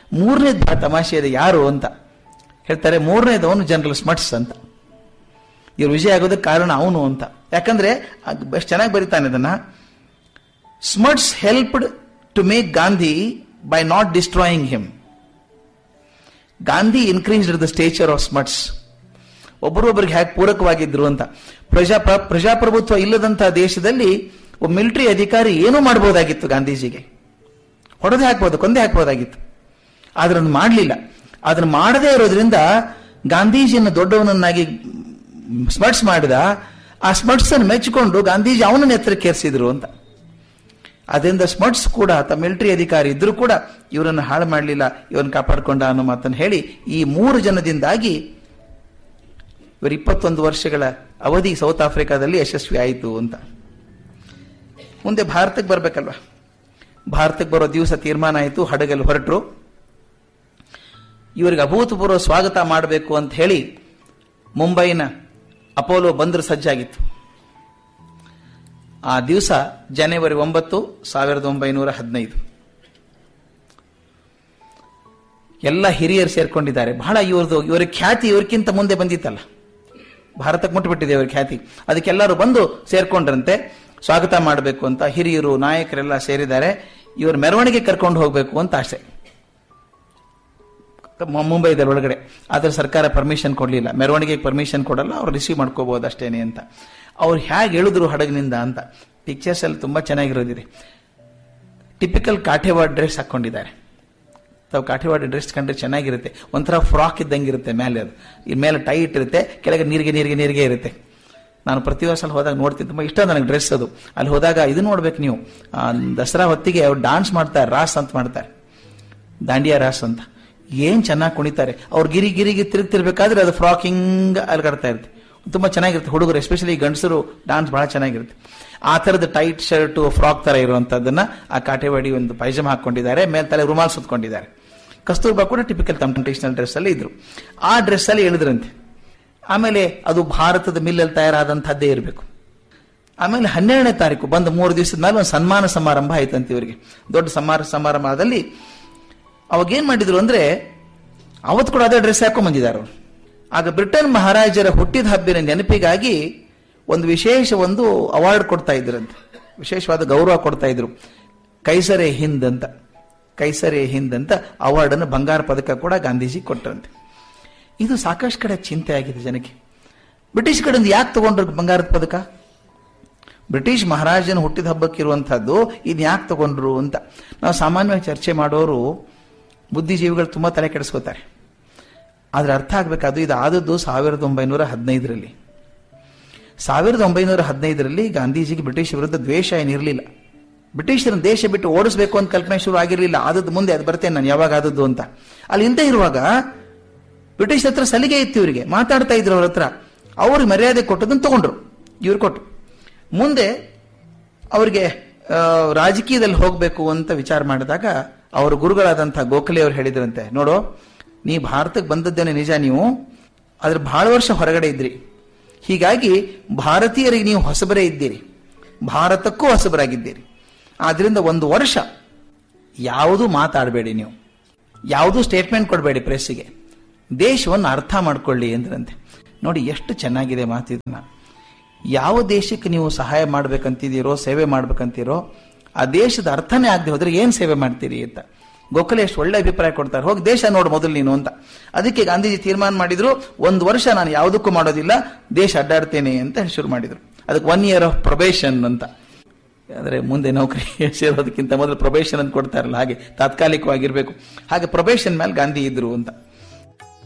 ಮೂರನೇದು ಬಹಳ ತಮಾಷೆ ಇದೆ ಯಾರು ಅಂತ ಹೇಳ್ತಾರೆ ಮೂರನೇದವನು ಜನರಲ್ ಸ್ಮಟ್ಸ್ ಅಂತ ಇವ್ರು ವಿಜಯ ಆಗೋದಕ್ಕೆ ಕಾರಣ ಅವನು ಅಂತ ಯಾಕಂದ್ರೆ ಎಷ್ಟು ಚೆನ್ನಾಗಿ ಬರೀತಾನೆ ಅದನ್ನ Smuts helped to make Gandhi by not destroying him Gandhi increased the stature of Smuts ಒಬ್ಬರೊಬ್ಬರಿಗೆ ಹ್ಯಾಕ್ ಪೂರಕವಾಗಿದ್ರು ಅಂತ ಪ್ರಜಾ ಪ್ರಜಾಪ್ರಭುತ್ವ ಇಲ್ಲದಂತಹ ದೇಶದಲ್ಲಿ ಒಬ್ಬ ಮಿಲಿಟರಿ ಅಧಿಕಾರಿ ಏನೂ ಮಾಡಬಹುದಾಗಿತ್ತು ಗಾಂಧೀಜಿಗೆ ಹೊಡೆದೇ ಹಾಕ್ಬೋದು ಕೊಂದೇ ಹಾಕ್ಬೋದಾಗಿತ್ತು ಆದ್ರೆ ಅದನ್ನು ಮಾಡಲಿಲ್ಲ ಅದನ್ನು ಮಾಡದೇ ಇರೋದ್ರಿಂದ ಗಾಂಧೀಜಿಯನ್ನು ದೊಡ್ಡವನನ್ನಾಗಿ ಸ್ಮಟ್ಸ್ ಮಾಡಿದ ಆ ಸ್ಮಟ್ಸ್ ಅನ್ನು ಮೆಚ್ಚಿಕೊಂಡು ಗಾಂಧೀಜಿ ಅವನನ್ನ ಎತ್ತರಕ್ಕೇರಿಸಿದ್ರು ಅಂತ ಅದರಿಂದ ಸ್ಮಟ್ಸ್ ಕೂಡ ತಮ್ಮ ಮಿಲಿಟರಿ ಅಧಿಕಾರಿ ಇದ್ರೂ ಕೂಡ ಇವರನ್ನು ಹಾಳು ಮಾಡಲಿಲ್ಲ ಇವರನ್ನು ಕಾಪಾಡಿಕೊಂಡ ಅನ್ನೋ ಮಾತನ್ನು ಹೇಳಿ ಈ ಮೂರು ಜನದಿಂದಾಗಿ ಇವರು ಇಪ್ಪತ್ತೊಂದು ವರ್ಷಗಳ ಅವಧಿ ಸೌತ್ ಆಫ್ರಿಕಾದಲ್ಲಿ ಯಶಸ್ವಿ ಆಯಿತು ಅಂತ ಮುಂದೆ ಭಾರತಕ್ಕೆ ಬರ್ಬೇಕಲ್ವಾ ಭಾರತಕ್ಕೆ ಬರೋ ದಿವಸ ತೀರ್ಮಾನ ಆಯಿತು ಹಡಗಲ್ಲಿ ಹೊರಟರು ಇವರಿಗೆ ಅಭೂತಪೂರ್ವ ಸ್ವಾಗತ ಮಾಡಬೇಕು ಅಂತ ಹೇಳಿ ಮುಂಬೈನ ಅಪೋಲೋ ಬಂದರು ಸಜ್ಜಾಗಿತ್ತು ಆ ದಿವಸ ಜನವರಿ ಒಂಬತ್ತು ಸಾವಿರದ ಒಂಬೈನೂರ ಹದಿನೈದು ಎಲ್ಲ ಹಿರಿಯರು ಸೇರ್ಕೊಂಡಿದ್ದಾರೆ ಬಹಳ ಇವ್ರದ್ದು ಇವರ ಖ್ಯಾತಿ ಇವ್ರಿಗಿಂತ ಮುಂದೆ ಬಂದಿತ್ತಲ್ಲ ಭಾರತಕ್ಕೆ ಮುಟ್ಬಿಟ್ಟಿದೆ ಇವರ ಖ್ಯಾತಿ ಅದಕ್ಕೆಲ್ಲರೂ ಬಂದು ಸೇರ್ಕೊಂಡ್ರಂತೆ ಸ್ವಾಗತ ಮಾಡಬೇಕು ಅಂತ ಹಿರಿಯರು ನಾಯಕರೆಲ್ಲ ಸೇರಿದ್ದಾರೆ ಇವ್ರ ಮೆರವಣಿಗೆ ಕರ್ಕೊಂಡು ಹೋಗಬೇಕು ಅಂತ ಆಸೆ ಮುಂಬೈದಲ್ಲಿ ಒಳಗಡೆ ಆದ್ರೆ ಸರ್ಕಾರ ಪರ್ಮಿಷನ್ ಕೊಡಲಿಲ್ಲ ಮೆರವಣಿಗೆಗೆ ಪರ್ಮಿಷನ್ ಕೊಡಲ್ಲ ಅವ್ರು ರಿಸೀವ್ ಮಾಡ್ಕೋಬಹುದು ಅಷ್ಟೇನೆ ಅಂತ ಅವ್ರು ಹೇಗೆ ಹೇಳಿದ್ರು ಹಡಗಿನಿಂದ ಅಂತ ಪಿಕ್ಚರ್ಸ್ ಅಲ್ಲಿ ತುಂಬಾ ಚೆನ್ನಾಗಿರೋದಿದೆ ಟಿಪಿಕಲ್ ಕಾಠೇವಾಡ್ ಡ್ರೆಸ್ ಹಾಕೊಂಡಿದ್ದಾರೆ ತಾವು ಕಾಠೇವಾಡ ಡ್ರೆಸ್ ಕಂಡ್ರೆ ಚೆನ್ನಾಗಿರುತ್ತೆ ಒಂಥರ ಫ್ರಾಕ್ ಇದ್ದಂಗಿರುತ್ತೆ ಮೇಲೆ ಅದು ಈ ಮೇಲೆ ಟೈಟ್ ಇರುತ್ತೆ ಕೆಳಗೆ ನೀರಿಗೆ ನೀರಿಗೆ ನೀರಿಗೆ ಇರುತ್ತೆ ನಾನು ಪ್ರತಿ ವರ್ಷ ಅಲ್ಲಿ ಹೋದಾಗ ನೋಡ್ತೀನಿ ತುಂಬ ಇಷ್ಟ ನನಗೆ ಡ್ರೆಸ್ ಅದು ಅಲ್ಲಿ ಹೋದಾಗ ಇದು ನೋಡ್ಬೇಕು ನೀವು ದಸರಾ ಹೊತ್ತಿಗೆ ಅವ್ರು ಡಾನ್ಸ್ ಮಾಡ್ತಾರೆ ರಾಸ್ ಅಂತ ಮಾಡ್ತಾರೆ ದಾಂಡಿಯಾ ರಾಸ್ ಅಂತ ಏನ್ ಚೆನ್ನಾಗಿ ಕುಣಿತಾರೆ ಅವ್ರು ಗಿರಿ ಗಿರಿಗೆ ತಿರುಗ್ತಿರ್ಬೇಕಾದ್ರೆ ಅದು ಫ್ರಾಕ್ ಹಿಂಗ ಅಲ್ಗಾಡ್ತಾ ಇರುತ್ತೆ ತುಂಬಾ ಚೆನ್ನಾಗಿರುತ್ತೆ ಹುಡುಗರು ಎಸ್ಪೆಷಲಿ ಗಂಡಸರು ಡಾನ್ಸ್ ಬಹಳ ಚೆನ್ನಾಗಿರುತ್ತೆ ಆ ತರದ ಟೈಟ್ ಶರ್ಟ್ ಫ್ರಾಕ್ ತರ ಇರುವಂತದ್ದನ್ನ ಆ ಕಾಟೆವಾಡಿ ಒಂದು ಪೈಜಾಮ ಹಾಕೊಂಡಿದ್ದಾರೆ ಮೇಲ್ ತಲೆ ರುಮಾಲ್ ಸುತ್ಕೊಂಡಿದ್ದಾರೆ ಕಸ್ತೂರ್ಬಾ ಕೂಡ ಟಿಪಿಕಲ್ ತಮ್ಮ ಟ್ರೆಡಿಷನಲ್ ಡ್ರೆಸ್ ಅಲ್ಲಿ ಇದ್ರು ಆ ಡ್ರೆಸ್ ಅಲ್ಲಿ ಇಳಿದ್ರಂತೆ ಆಮೇಲೆ ಅದು ಭಾರತದ ಮಿಲ್ಲಲ್ಲಿ ತಯಾರಾದಂತಹದ್ದೇ ಇರಬೇಕು ಆಮೇಲೆ ಹನ್ನೆರಡನೇ ತಾರೀಕು ಬಂದ ಮೂರು ದಿವಸದ ಮೇಲೆ ಒಂದು ಸನ್ಮಾನ ಸಮಾರಂಭ ಆಯ್ತಂತೆ ಇವರಿಗೆ ದೊಡ್ಡ ಸಮಾರ ಸಮಾರಂಭದಲ್ಲಿ ಅವಾಗ ಏನ್ ಮಾಡಿದ್ರು ಅಂದ್ರೆ ಅವತ್ತು ಕೂಡ ಅದೇ ಡ್ರೆಸ್ ಹಾಕೊಂಡ್ ಬಂದಿದ್ದಾರೆ ಅವರು ಆಗ ಬ್ರಿಟನ್ ಮಹಾರಾಜರ ಹುಟ್ಟಿದ ಹಬ್ಬಿನ ನೆನಪಿಗಾಗಿ ಒಂದು ವಿಶೇಷ ಒಂದು ಅವಾರ್ಡ್ ಕೊಡ್ತಾ ಇದ್ರಂತೆ ವಿಶೇಷವಾದ ಗೌರವ ಕೊಡ್ತಾ ಇದ್ರು ಕೈಸರೆ ಹಿಂದ್ ಅಂತ ಕೈಸರೆ ಹಿಂದ್ ಅಂತ ಅವಾರ್ಡ್ ಅನ್ನು ಬಂಗಾರ ಪದಕ ಕೂಡ ಗಾಂಧೀಜಿ ಕೊಟ್ಟರಂತೆ ಇದು ಸಾಕಷ್ಟು ಕಡೆ ಚಿಂತೆ ಆಗಿದೆ ಜನಕ್ಕೆ ಬ್ರಿಟಿಷ್ ಕಡೆಯಿಂದ ಯಾಕೆ ತಗೊಂಡ್ರು ಬಂಗಾರದ ಪದಕ ಬ್ರಿಟಿಷ್ ಮಹಾರಾಜನ ಹುಟ್ಟಿದ ಹಬ್ಬಕ್ಕೆ ಇರುವಂತಹದ್ದು ಇದು ಯಾಕೆ ತಗೊಂಡ್ರು ಅಂತ ನಾವು ಸಾಮಾನ್ಯವಾಗಿ ಚರ್ಚೆ ಮಾಡೋರು ಬುದ್ಧಿಜೀವಿಗಳು ತುಂಬಾ ತಲೆ ಕೆಡಿಸ್ಕೋತಾರೆ ಆದ್ರೆ ಅರ್ಥ ಆಗ್ಬೇಕಾದ್ದು ಇದು ಆದದ್ದು ಸಾವಿರದ ಒಂಬೈನೂರ ಹದಿನೈದರಲ್ಲಿ ಸಾವಿರದ ಒಂಬೈನೂರ ಹದಿನೈದರಲ್ಲಿ ಗಾಂಧೀಜಿಗೆ ಬ್ರಿಟಿಷ್ ವಿರುದ್ಧ ದ್ವೇಷ ಏನಿರಲಿಲ್ಲ ಬ್ರಿಟಿಷರನ್ನ ದೇಶ ಬಿಟ್ಟು ಓಡಿಸಬೇಕು ಅಂತ ಕಲ್ಪನೆ ಶುರು ಆಗಿರಲಿಲ್ಲ ಆದದ್ದು ಮುಂದೆ ಅದು ಬರ್ತೇನೆ ನಾನು ಯಾವಾಗ ಆದದ್ದು ಅಂತ ಅಲ್ಲಿ ಹಿಂದೆ ಇರುವಾಗ ಬ್ರಿಟಿಷ್ ಹತ್ರ ಸಲಿಗೆ ಇತ್ತು ಇವರಿಗೆ ಮಾತಾಡ್ತಾ ಇದ್ರು ಅವ್ರ ಹತ್ರ ಅವ್ರಿಗೆ ಮರ್ಯಾದೆ ಕೊಟ್ಟದನ್ನು ತಗೊಂಡ್ರು ಇವ್ರು ಕೊಟ್ಟು ಮುಂದೆ ಅವರಿಗೆ ರಾಜಕೀಯದಲ್ಲಿ ಹೋಗಬೇಕು ಅಂತ ವಿಚಾರ ಮಾಡಿದಾಗ ಅವರ ಗುರುಗಳಾದಂತಹ ಗೋಖಲೆ ಅವರು ಹೇಳಿದ್ರಂತೆ ನೋಡು ನೀ ಭಾರತಕ್ಕೆ ಬಂದದ್ದೇನೆ ನಿಜ ನೀವು ಆದ್ರೆ ಬಹಳ ವರ್ಷ ಹೊರಗಡೆ ಇದ್ರಿ ಹೀಗಾಗಿ ಭಾರತೀಯರಿಗೆ ನೀವು ಹೊಸಬರೇ ಇದ್ದೀರಿ ಭಾರತಕ್ಕೂ ಹೊಸಬರಾಗಿದ್ದೀರಿ ಆದ್ರಿಂದ ಒಂದು ವರ್ಷ ಯಾವುದೂ ಮಾತಾಡಬೇಡಿ ನೀವು ಯಾವುದೂ ಸ್ಟೇಟ್ಮೆಂಟ್ ಕೊಡಬೇಡಿ ಪ್ರೆಸ್ಸಿಗೆ ದೇಶವನ್ನು ಅರ್ಥ ಮಾಡ್ಕೊಳ್ಳಿ ಎಂದ್ರಂತೆ ನೋಡಿ ಎಷ್ಟು ಚೆನ್ನಾಗಿದೆ ಮಾತಿದನ್ನ ಯಾವ ದೇಶಕ್ಕೆ ನೀವು ಸಹಾಯ ಮಾಡ್ಬೇಕಂತಿದ್ದೀರೋ ಸೇವೆ ಮಾಡ್ಬೇಕಂತೀರೋ ಆ ದೇಶದ ಅರ್ಥನೇ ಆಗದೆ ಹೋದ್ರೆ ಏನ್ ಸೇವೆ ಮಾಡ್ತೀರಿ ಅಂತ ಗೋಖಲೆ ಎಷ್ಟು ಒಳ್ಳೆ ಅಭಿಪ್ರಾಯ ಕೊಡ್ತಾರೆ ಹೋಗಿ ದೇಶ ನೋಡು ಮೊದಲು ನೀನು ಅಂತ ಅದಕ್ಕೆ ಗಾಂಧೀಜಿ ತೀರ್ಮಾನ ಮಾಡಿದ್ರು ಒಂದು ವರ್ಷ ನಾನು ಯಾವುದಕ್ಕೂ ಮಾಡೋದಿಲ್ಲ ದೇಶ ಅಡ್ಡಾಡ್ತೇನೆ ಅಂತ ಶುರು ಮಾಡಿದ್ರು ಅದಕ್ಕೆ ಒನ್ ಇಯರ್ ಆಫ್ ಪ್ರೊಬೇಷನ್ ಅಂತ ಅಂದ್ರೆ ಮುಂದೆ ನೌಕರಿ ಸೇರೋದಕ್ಕಿಂತ ಮೊದಲು ಪ್ರೊಬೇಷನ್ ಅಂತ ಕೊಡ್ತಾರಲ್ಲ ಹಾಗೆ ತಾತ್ಕಾಲಿಕವಾಗಿರ್ಬೇಕು ಹಾಗೆ ಪ್ರೊಬೇಷನ್ ಮೇಲೆ ಗಾಂಧಿ ಇದ್ರು ಅಂತ